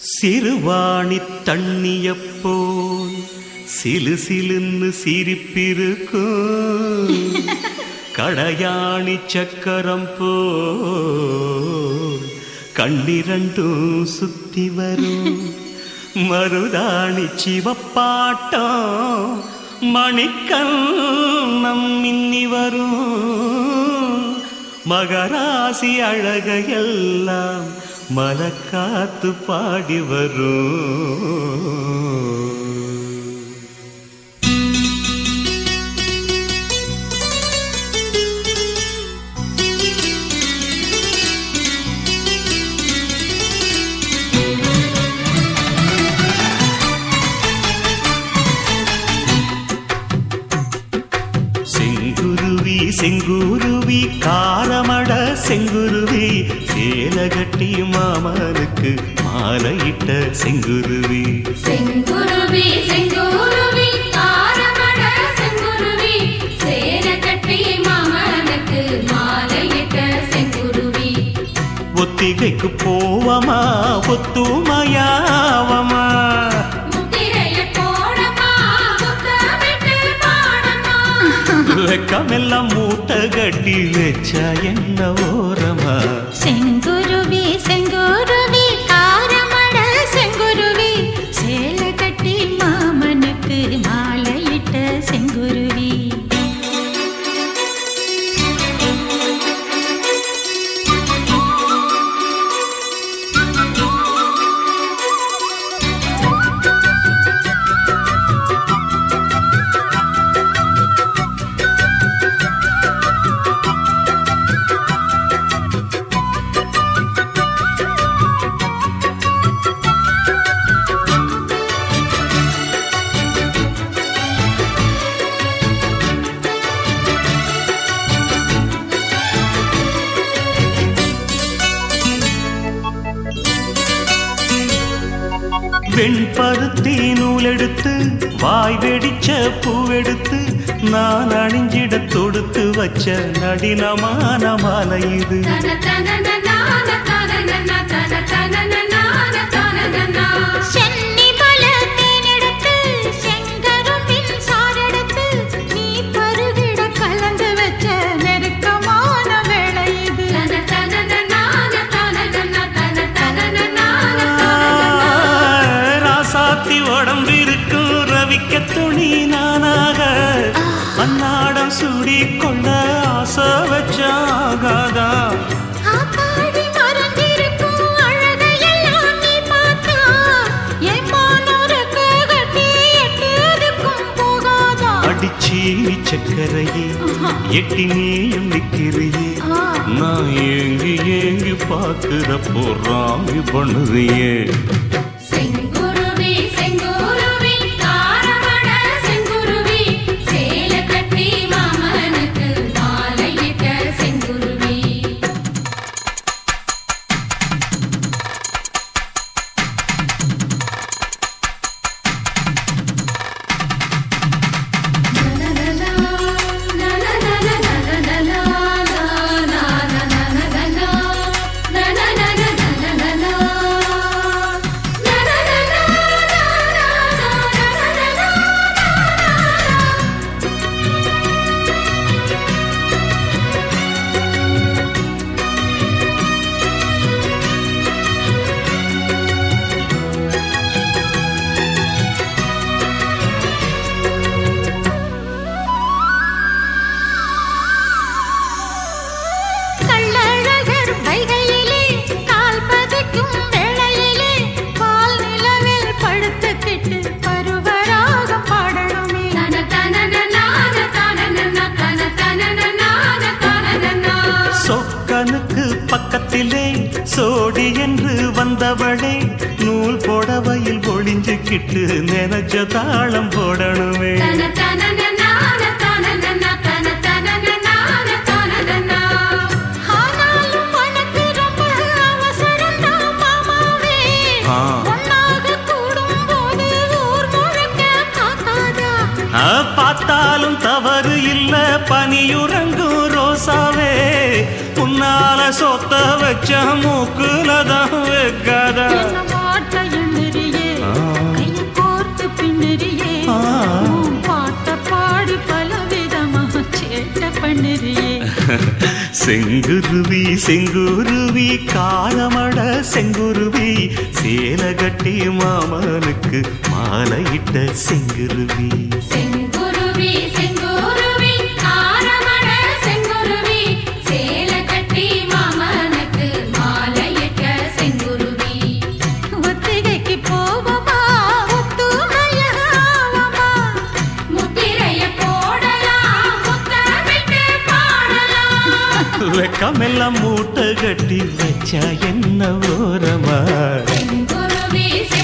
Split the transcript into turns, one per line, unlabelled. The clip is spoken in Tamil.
சிறுவாணி தண்ணியப்போல் சிலு சிலுன்னு சிரிப்பிருக்கும் கடையாணி சக்கரம் போல் கண்ணிரண்டும் சுத்தி வரும் மருதாணி சிவப்பாட்டம் மணிக்கண்ணம் மின்னி வரும் மகராசி அழகையெல்லாம் மலக்காத்து பாடி வரும் செங்குருவி செங்குருவி காரமட செங்குருவி சேலகட்டி மாமனுக்கு மாலையிட்ட செங்குருவி
செங்குருவி செங்குருவி ஆரமட செங்குருவி சேர கட்டி மாமனுக்கு மாலையிட்ட செங்குருவி
ஒத்திகைக்கு போவமா ஒத்துமையாவமா
முத்திரைய போடமா முத்தமிட்டு பாடமா
வெக்கமெல்லாம் மூட்டை கட்டி வச்சா என்ன ஓரமா
செங்குருவி செங்குருவி காரமட செங்குருவி சேல கட்டி மாமனுக்கு மாலையிட்ட செங்குருவி
வெண்பருத்தி நூலெடுத்து வாய் வெடிச்ச பூவெடுத்து நான் அணிஞ்சிட தொடுத்து வச்ச நடினமான மாலை இது
தன தன நான தன தன தன நான தன
சென்னி மலர் தேனெடுத்து செங்கரும்பின் சாரெடுத்து நீ பருகிட கலந்து வச்ச நெருக்கமான வேளை இது
தன தன நான தன தன தன நான
ராசாத்தி உடம்பு இருக்கும் ரவிக்க துணி நானாக அன்னாடம் சூடி கொள்ள ஆசை வச்சாகாதா
ஆத்தாடி மறந்திருக்கும் அழகையெல்லாம் நீ பார்த்தா என் மானோருக்கு கட்டி எட்டதுக்கும் போகாதா
அடிச்சி சக்கரையே எட்டி நீயும் நிக்கிறியே
ஆ.
நான் ஏங்கி ஏங்கி பாக்குறப்போ ராமி பண்ணுறியே
செங்குருவி செங்குருவி காரமட செங்குருவி சேல கட்டி மாமனுக்கு மாலையிட்ட செங்குருவி
கள்ளழகர் வைகையிலே கால் பதிக்கும் வேளையிலே பால் நிலவில் படுத்துக்கிட்டு பருவராகம் பாடணுமே
சொக்கனுக்கு பக்கத்திலே சோடி என்று வந்தவளே நூல் புடவையில் ஒளிஞ்சுக்கிட்டு நினைச்ச தாளம் போடணுமே
ஆனாலும் உனக்கு ரொம்ப அவசரம்தான் மாமாவே
ஆ.
ஒன்னாக கூடும்போது ஊர் முழுக்க காக்காதா
ஆ, பார்த்தாலும் தவறு இல்ல பனியுறங்கும் ரோசாவே உன்னால சொத்த வச்ச மூக்குலதான் வைக்காத
என்ன மாட்டையும்
செங்குருவி செங்குருவி காலமட செங்குருவி சேல கட்டி மாமனுக்கு மாலையிட்ட செங்குருவி
செங்குருவி செங்குருவி ஆரமண செங்குருவி சேல கட்டி மாமனுக்கு மாலையிட்ட செங்குருவி
ஒத்திகைக்கு போவோமா ஒத்துமையாவமா
முத்திரைய போடலாம் முத்தமிட்டு பாடலாம்
வெக்கமெல்லாம் மூட்டை கட்டி வச்சா என்ன ஓரமா
செங்குருவி